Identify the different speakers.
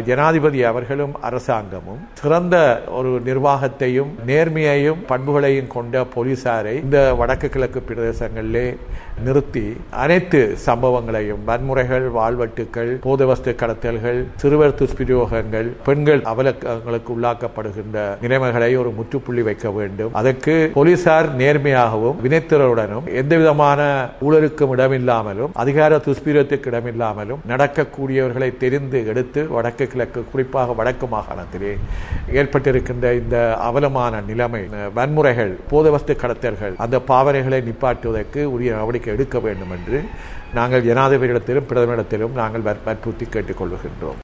Speaker 1: ஜனாதிபதி அவர்களும் அரசாங்கமும் சிறந்த ஒரு நிர்வாகத்தையும் நேர்மையையும் பண்புகளையும் கொண்ட போலீசாரை இந்த வடக்கு கிழக்கு பிரதேசங்களிலே நிறுத்தி அனைத்து சம்பவங்களையும் வன்முறைகள் வாழ்வெட்டுக்கள் போதவஸ்து கடத்தல்கள் சிறுவர் துஷ்பிரயோகங்கள் பெண்கள் அவலங்களுக்கு உள்ளாக்கப்படுகின்ற நிலைமைகளை ஒரு முற்றுப்புள்ளி வைக்க வேண்டும் அதற்கு போலீசார் நேர்மையாகவும் வினைத்திறனுடனும் எந்த விதமான ஊழலுக்கும் இடமில்லாமலும் அதிகார துஷ்பிரத்துக்கு இடமில்லாமலும் நடக்கக்கூடியவர்களை தெரிந்து எடுத்து வடக்கு கிழக்கு குறிப்பாக வடக்கு மாகாணத்திலே ஏற்பட்டிருக்கின்ற இந்த அவலமான நிலைமை வன்முறைகள் போதவஸ்து கடத்தல்கள் அந்த பாவனைகளை நிப்பாட்டுவதற்கு உரிய நடவடிக்கை எடுக்க வேண்டும் என்று நாங்கள் ஜனாதிபதியிடத்திலும் பிரதமரிடத்திலும் நாங்கள் வற்புறுத்தி கேட்டுக்கொள்கின்றோம்